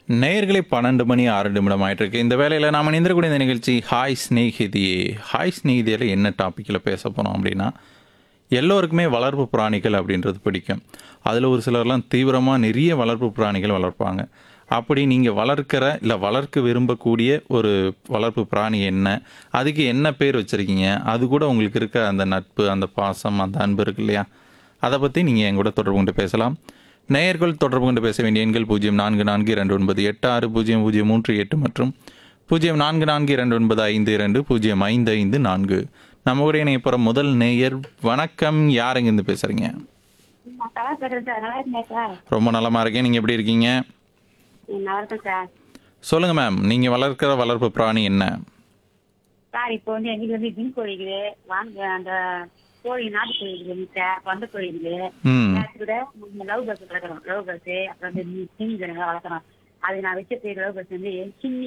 நேயர்களே பன்னெண்டு மணி ஆறு நிமிடம் ஆயிட்டு இருக்கு இந்த வேலையில் நாம் இணைந்திருக்கூடிய இந்த நிகழ்ச்சி ஹாய் ஸ்நேகிதியே ஹாய் ஸ்நேகிதியில் என்ன டாப்பிக்கில் பேச போகிறோம் அப்படின்னா எல்லோருக்குமே வளர்ப்பு பிராணிகள் அப்படின்றது பிடிக்கும் அதில் ஒரு சிலர்லாம் தீவிரமாக நிறைய வளர்ப்பு பிராணிகள் வளர்ப்பாங்க அப்படி நீங்கள் வளர்க்கிற இல்லை வளர்க்க விரும்பக்கூடிய ஒரு வளர்ப்பு பிராணி என்ன அதுக்கு என்ன பேர் வச்சுருக்கீங்க அது கூட உங்களுக்கு இருக்க அந்த நட்பு அந்த பாசம் அந்த அன்பு இருக்கு இல்லையா அதை பற்றி நீங்கள் என் கூட தொடர்பு கொண்டு பேசலாம் நேயர்கள் தொடர்பு கொண்டு பேச வேண்டிய எண்கள் பூஜ்ஜியம் நான்கு நான்கு இரண்டு ஒன்பது எட்டு ஆறு பூஜ்ஜியம் பூஜ்ஜியம் மூன்று எட்டு மற்றும் பூஜ்ஜியம் நான்கு நான்கு இரண்டு ஒன்பது ஐந்து இரண்டு பூஜ்ஜியம் ஐந்து ஐந்து நான்கு நம்ம கூட இணைய போகிற முதல் நேயர் வணக்கம் யார் எங்கேருந்து பேசுகிறீங்க நான் கலா பேசுறேன் சார் நல்லா இருக்கேன் சார் ரொம்ப நலமாக இருக்கேன் நீங்கள் எப்படி இருக்கீங்க ம், நல்லா இருக்கேன் சார் சொல்லுங்கள் மேம் நீங்கள் வளர்க்கிற வளர்ப்பு பிராணி என்ன சார் இப்போ வந்து எங்களுக்கு வந்து ஜிம் கோழி இருக்குது வாங்க அந்த கோழி நாட்டு கோழி இருக்குது முட்டை வந்த கோழி இருக்குது ம் நேற்று கூட லவ் பஸ் வளர்க்குறோம் லவ் பஸ் அப்புறம் வந்து சின்னி ஜனங்க வளர்க்குறோம் அது நான் வச்ச பேர் லவ் பஸ் வந்து சின்னி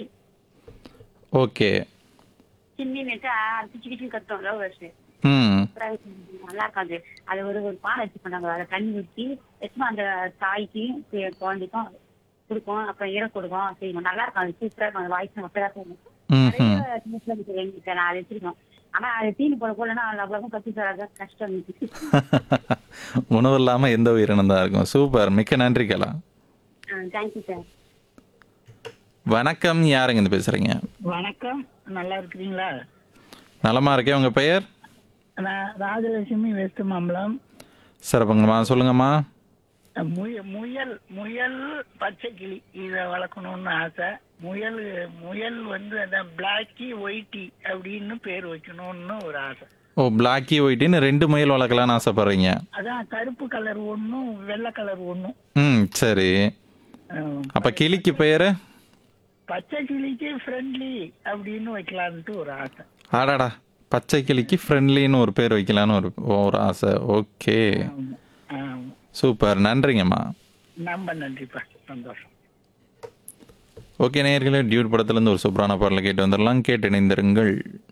ஓகே சின்னி வச்சா அது கிச்சு கிச்சு கத்தும் லவ் பஸ் ம் நல்லா இருக்காது அது ஒரு ஒரு பானை வச்சு பண்ணாங்க அதை தண்ணி ஊற்றி வச்சுமா அந்த தாய்க்கும் கு- குழந்தைக்கும் கொடுக்கும் அப்புறம் இடம் கொடுக்கும் செய்வோம் நல்லா இருக்கும் அது சூப்பரா இருக்கும் அந்த வாய்ஸ் மக்களா போகும் ம் நிறைய திங்ஸ்லாம் இருக்கு எங்கிட்ட நான் அதை வச்சிருக்கோம் ஆனா அது தீனி போட போலன்னா அவ்வளவு கத்தி தராத கஷ்டம் இருக்கு. உணவு இல்லாமல் எந்த உயிரினம் தான் இருக்கும் சூப்பர் மிக்க நன்றி கலா ஆ தேங்க்யூ சார் வணக்கம் யார் எங்கேருந்து பேசுகிறீங்க வணக்கம் நல்லா இருக்கிறீங்களா நலமாக இருக்கேன் உங்கள் பெயர் நான் ராஜலட்சுமி வெஸ்ட் மாம்பலம் சிறப்புங்கம்மா சொல்லுங்கம்மா முய முயல் முயல் பச்சை கிளி இதை வளர்க்கணும்னு ஆசை முயல் முயல் வந்து அந்த பிளாக்கி ஒயிட்டி அப்படின்னு பேர் வைக்கணும்னு ஒரு ஆசை ஓ பிளாக்கி ஒயிட்டின்னு ரெண்டு முயல் வளர்க்கலான்னு ஆசைப்படுறீங்க அதான் கருப்பு கலர் ஒன்றும் வெள்ளை கலர் ஒன்றும் ம் சரி அப்போ கிளிக்கு பெயர் பச்சை கிளிக்கு ஃப்ரெண்ட்லி அப்படின்னு வைக்கலான்ட்டு ஒரு ஆசை ஆடாடா பச்சை கிளிக்கு ஃப்ரெண்ட்லின்னு ஒரு பேர் வைக்கலான்னு ஒரு ஒரு ஆசை ஓகே ஆமா. ஆமா. சூப்பர் நன்றிங்கம்மா ரொம்ப நன்றிப்பா சந்தோஷம் ஓகே நேயர்களே டியூட் படத்துலேருந்து ஒரு சூப்பரான பாடலை கேட்டு வந்துடலாம் கேட்டு இணைந்திருங்கள்